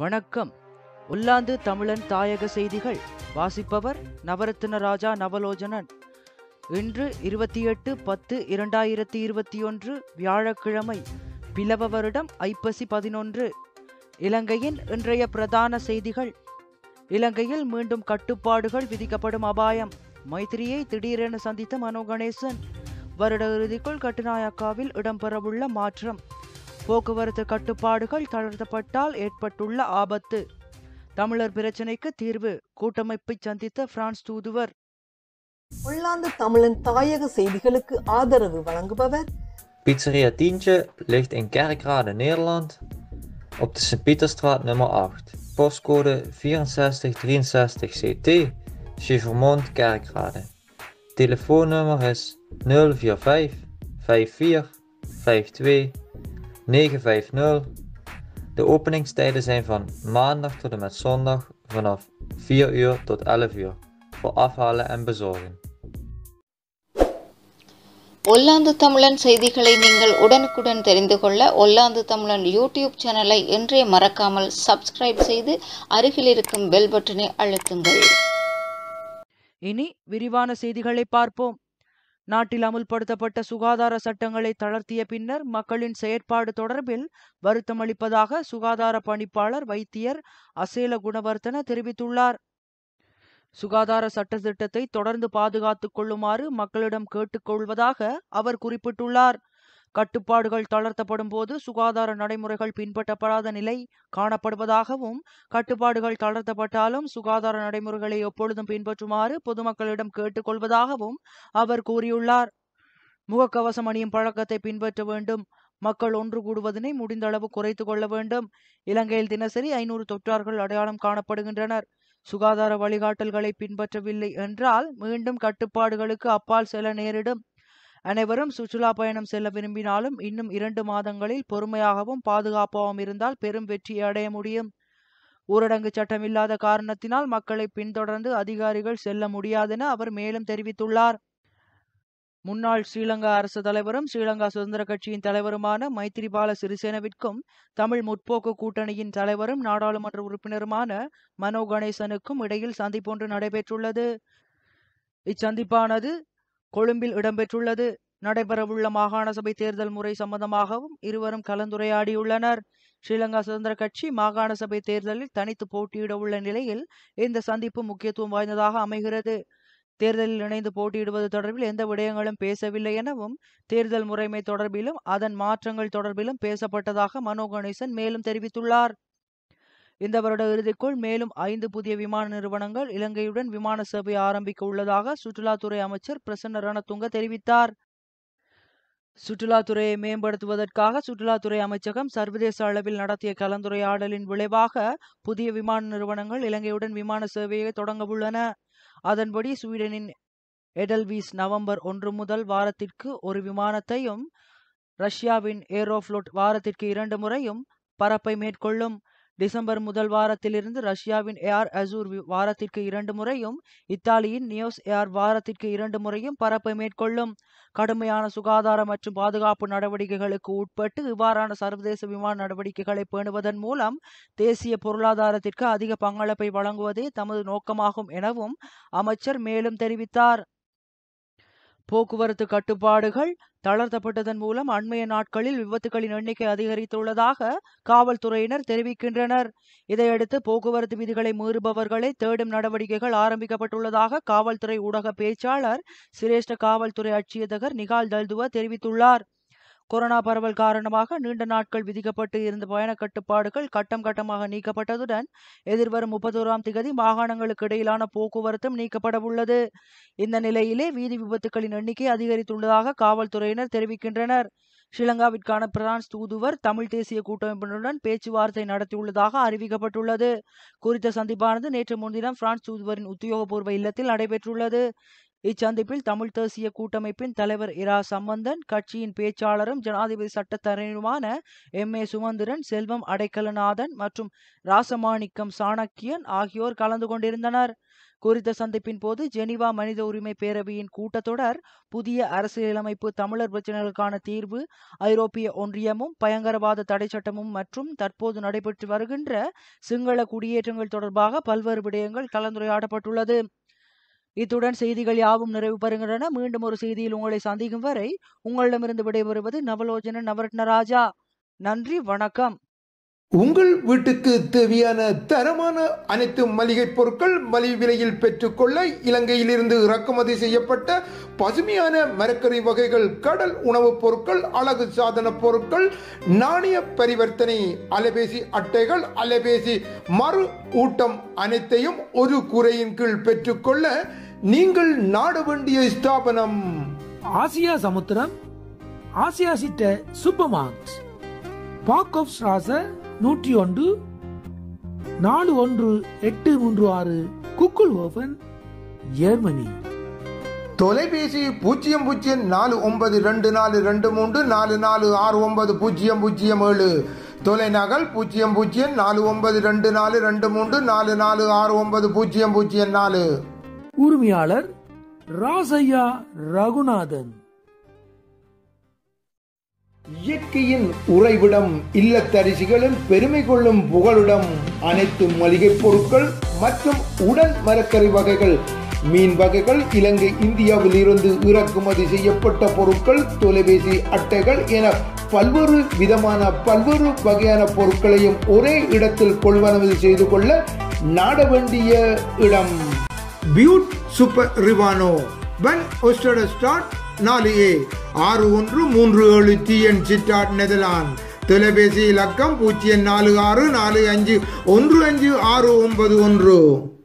வணக்கம் உல்லாந்து தமிழன் தாயக செய்திகள் வாசிப்பவர் நவரத்தின ராஜா நவலோஜனன் இன்று இருபத்தி எட்டு பத்து இரண்டாயிரத்தி இருபத்தி ஒன்று வியாழக்கிழமை பிளவ வருடம் ஐப்பசி பதினொன்று இலங்கையின் இன்றைய பிரதான செய்திகள் இலங்கையில் மீண்டும் கட்டுப்பாடுகள் விதிக்கப்படும் அபாயம் மைத்திரியை திடீரென சந்தித்த மனோ கணேசன் வருட இறுதிக்குள் கட்டுநாயக்காவில் இடம்பெறவுள்ள மாற்றம் போக்குவரத்து கட்டுப்பாடுகள் தளர்த்தப்பட்டால் ஏற்பட்டுள்ள ஆபத்து தமிழர் பிரச்சினைக்கு தீர்வு கூட்டமைப்பை சந்தித்த பிரான்ஸ் தூதுவர் உள்ளாந்து தமிழன் தாயக செய்திகளுக்கு ஆதரவு வழங்குபவர் Pizzeria Tientje ligt in Kerkrade, Nederland, op de Sint-Pieterstraat nummer 8. Postcode 6463 CT, Chevermond, Kerkrade. Telefoonnummer is 045 54 52 950. De openingstijden zijn van maandag tot en met zondag vanaf 4 uur tot 11 uur voor afhalen en bezorgen. ஒல்லாந்து தமிழன் செய்திகளை நீங்கள் உடனுக்குடன் தெரிந்து கொள்ள ஒல்லாந்து தமிழன் YouTube சேனலை இன்றே மறக்காமல் சப்ஸ்கிரைப் செய்து அருகில் இருக்கும் பெல் பட்டனை அழுத்துங்கள் இனி விரிவான செய்திகளை பார்ப்போம் நாட்டில் அமுல்படுத்தப்பட்ட சுகாதார சட்டங்களை தளர்த்திய பின்னர் மக்களின் செயற்பாடு தொடர்பில் வருத்தமளிப்பதாக சுகாதார பணிப்பாளர் வைத்தியர் அசேல குணவர்த்தன தெரிவித்துள்ளார் சுகாதார சட்டத்திட்டத்தை தொடர்ந்து பாதுகாத்துக் கொள்ளுமாறு மக்களிடம் கேட்டுக்கொள்வதாக அவர் குறிப்பிட்டுள்ளார் கட்டுப்பாடுகள் தளர்த்தப்படும் போது சுகாதார நடைமுறைகள் பின்பற்றப்படாத நிலை காணப்படுவதாகவும் கட்டுப்பாடுகள் தளர்த்தப்பட்டாலும் சுகாதார நடைமுறைகளை எப்பொழுதும் பின்பற்றுமாறு பொதுமக்களிடம் கேட்டுக்கொள்வதாகவும் அவர் கூறியுள்ளார் முகக்கவசம் அணியும் பழக்கத்தை பின்பற்ற வேண்டும் மக்கள் ஒன்று கூடுவதனை முடிந்த அளவு குறைத்து கொள்ள வேண்டும் இலங்கையில் தினசரி ஐநூறு தொற்றார்கள் அடையாளம் காணப்படுகின்றனர் சுகாதார வழிகாட்டல்களை பின்பற்றவில்லை என்றால் மீண்டும் கட்டுப்பாடுகளுக்கு அப்பால் செல்ல நேரிடும் அனைவரும் சுற்றுலா பயணம் செல்ல விரும்பினாலும் இன்னும் இரண்டு மாதங்களில் பொறுமையாகவும் பாதுகாப்பாகவும் இருந்தால் பெரும் வெற்றியை அடைய முடியும் ஊரடங்கு சட்டம் இல்லாத காரணத்தினால் மக்களை பின்தொடர்ந்து அதிகாரிகள் செல்ல முடியாதென அவர் மேலும் தெரிவித்துள்ளார் முன்னாள் ஸ்ரீலங்கா அரசு தலைவரும் ஸ்ரீலங்கா சுதந்திர கட்சியின் தலைவருமான மைத்திரிபால சிறிசேனவிற்கும் தமிழ் முற்போக்கு கூட்டணியின் தலைவரும் நாடாளுமன்ற உறுப்பினருமான மனோ கணேசனுக்கும் இடையில் சந்திப்பொன்று நடைபெற்றுள்ளது இச்சந்திப்பானது கொழும்பில் இடம்பெற்றுள்ளது நடைபெறவுள்ள மாகாண சபை தேர்தல் முறை சம்பந்தமாகவும் இருவரும் கலந்துரையாடியுள்ளனர் ஸ்ரீலங்கா சுதந்திர கட்சி மாகாண சபை தேர்தலில் தனித்து போட்டியிட உள்ள நிலையில் இந்த சந்திப்பு முக்கியத்துவம் வாய்ந்ததாக அமைகிறது தேர்தலில் இணைந்து போட்டியிடுவது தொடர்பில் எந்த விடயங்களும் பேசவில்லை எனவும் தேர்தல் முறைமை தொடர்பிலும் அதன் மாற்றங்கள் தொடர்பிலும் பேசப்பட்டதாக மனோ கணேசன் மேலும் தெரிவித்துள்ளார் இந்த வருட இறுதிக்குள் மேலும் ஐந்து புதிய விமான நிறுவனங்கள் இலங்கையுடன் விமான சேவை ஆரம்பிக்க உள்ளதாக சுற்றுலாத்துறை அமைச்சர் பிரசன்ன ரணதுங்க தெரிவித்தார் சுற்றுலாத்துறையை மேம்படுத்துவதற்காக சுற்றுலாத்துறை அமைச்சகம் சர்வதேச அளவில் நடத்திய கலந்துரையாடலின் விளைவாக புதிய விமான நிறுவனங்கள் இலங்கையுடன் விமான சேவையை தொடங்க உள்ளன அதன்படி ஸ்வீடனின் எடல்வீஸ் நவம்பர் ஒன்று முதல் வாரத்திற்கு ஒரு விமானத்தையும் ரஷ்யாவின் ஏரோஃப்ளோட் வாரத்திற்கு இரண்டு முறையும் பறப்பை மேற்கொள்ளும் டிசம்பர் முதல் வாரத்திலிருந்து ரஷ்யாவின் ஏர் அசூர் வாரத்திற்கு இரண்டு முறையும் இத்தாலியின் நியோஸ் ஏர் வாரத்திற்கு இரண்டு முறையும் பறப்பை மேற்கொள்ளும் கடுமையான சுகாதார மற்றும் பாதுகாப்பு நடவடிக்கைகளுக்கு உட்பட்டு இவ்வாறான சர்வதேச விமான நடவடிக்கைகளை பேணுவதன் மூலம் தேசிய பொருளாதாரத்திற்கு அதிக பங்களிப்பை வழங்குவதே தமது நோக்கமாகும் எனவும் அமைச்சர் மேலும் தெரிவித்தார் போக்குவரத்து கட்டுப்பாடுகள் தளர்த்தப்பட்டதன் மூலம் அண்மைய நாட்களில் விபத்துகளின் எண்ணிக்கை அதிகரித்துள்ளதாக காவல்துறையினர் தெரிவிக்கின்றனர் இதையடுத்து போக்குவரத்து விதிகளை மீறுபவர்களை தேடும் நடவடிக்கைகள் ஆரம்பிக்கப்பட்டுள்ளதாக காவல்துறை ஊடக பேச்சாளர் சிரேஷ்ட காவல்துறை அட்சியதகர் நிகால் தல்துவ தெரிவித்துள்ளார் கொரோனா பரவல் காரணமாக நீண்ட நாட்கள் விதிக்கப்பட்டு இருந்த பயண கட்டுப்பாடுகள் கட்டம் கட்டமாக நீக்கப்பட்டதுடன் எதிர்வரும் முப்பத்தோராம் திகதி மாகாணங்களுக்கு இடையிலான போக்குவரத்தும் நீக்கப்பட உள்ளது இந்த நிலையிலே வீதி விபத்துகளின் எண்ணிக்கை அதிகரித்துள்ளதாக காவல்துறையினர் தெரிவிக்கின்றனர் ஸ்ரீலங்காவிற்கான பிரான்ஸ் தூதுவர் தமிழ் தேசிய கூட்டமைப்பினருடன் பேச்சுவார்த்தை நடத்தியுள்ளதாக அறிவிக்கப்பட்டுள்ளது குறித்த சந்திப்பானது நேற்று முன்தினம் பிரான்ஸ் தூதுவரின் உத்தியோகபூர்வ இல்லத்தில் நடைபெற்றுள்ளது இச்சந்திப்பில் தமிழ் தேசிய கூட்டமைப்பின் தலைவர் இரா சம்பந்தன் கட்சியின் பேச்சாளரும் ஜனாதிபதி சட்டத்தரணியுமான எம் ஏ சுமந்திரன் செல்வம் அடைக்கலநாதன் மற்றும் ராசமாணிக்கம் சாணக்கியன் ஆகியோர் கலந்து கொண்டிருந்தனர் குறித்த சந்திப்பின் போது ஜெனீவா மனித உரிமை பேரவையின் கூட்டத்தொடர் புதிய அரசியலமைப்பு தமிழர் பிரச்சினைகளுக்கான தீர்வு ஐரோப்பிய ஒன்றியமும் பயங்கரவாத தடை சட்டமும் மற்றும் தற்போது நடைபெற்று வருகின்ற சிங்கள குடியேற்றங்கள் தொடர்பாக பல்வேறு விடயங்கள் கலந்துரையாடப்பட்டுள்ளது இத்துடன் செய்திகள் யாவும் நிறைவு பெறுகின்றன மீண்டும் ஒரு செய்தியில் உங்களை சந்திக்கும் வரை உங்களிடமிருந்து விடைபெறுவது நவலோச்சன நவரத்ன ராஜா நன்றி வணக்கம் உங்கள் வீட்டுக்கு தேவையான தரமான அனைத்து மளிகை பொருட்கள் மலிவு விலையில் பெற்றுக்கொள்ள இலங்கையிலிருந்து இறக்குமதி செய்யப்பட்ட பசுமையான மரக்கறி வகைகள் கடல் உணவுப் பொருட்கள் அழகு சாதன பொருட்கள் நாணய பரிவர்த்தனை அலைபேசி அட்டைகள் அலைபேசி மறு ஊட்டம் அனைத்தையும் ஒரு கூரையின் கீழ் பெற்றுக்கொள்ள நீங்கள் நாட வேண்டிய ஸ்தாபனம் ஆசியா சமுத்திரம் ஆசியா சிட்ட சூப்பர் மார்க்ஸ் பாக் ஆஃப் ஸ்ராச நூற்றி ஒன்று நாலு ஒன்று எட்டு மூன்று ஆறு குக்குள் ஓபன் ஜெர்மனி தொலைபேசி பூஜ்ஜியம் பூஜ்ஜியம் நாலு ஒன்பது ரெண்டு நாலு ரெண்டு மூன்று நாலு நாலு ஆறு ஒன்பது பூஜ்ஜியம் பூஜ்ஜியம் ஏழு தொலைநகல் பூஜ்ஜியம் பூஜ்ஜியம் நாலு ஒன்பது ரெண்டு நாலு ரெண்டு மூன்று நாலு நாலு ஆறு ஒன்பது பூஜ்ஜியம் பூஜ்ஜியம் நாலு உரிமையாளர் ராசையா ரகுநாதன் இயற்கையின் உறைவிடம் இல்லத்தரிசிகளின் பெருமை கொள்ளும் புகழுடம் அனைத்து மளிகைப் பொருட்கள் மற்றும் உடன் மரக்கறி வகைகள் மீன் வகைகள் இலங்கை இந்தியாவில் இருந்து இறக்குமதி செய்யப்பட்ட பொருட்கள் தொலைபேசி அட்டைகள் என பல்வேறு விதமான பல்வேறு வகையான பொருட்களையும் ஒரே இடத்தில் கொள்வனவு செய்து கொள்ள நாட வேண்டிய இடம் பியூட் சூப்பர் ரிவானோ பன் ஒஸ்டட ஸ்டார்ட் நாலு ஏ ஆறு ஒன்று மூன்று ஏழு டிஎன் சிட்டாட் நெதர்லாந்து தொலைபேசி இலக்கம் பூஜ்ஜியம் நாலு ஆறு நாலு அஞ்சு ஒன்று அஞ்சு ஆறு ஒன்பது ஒன்று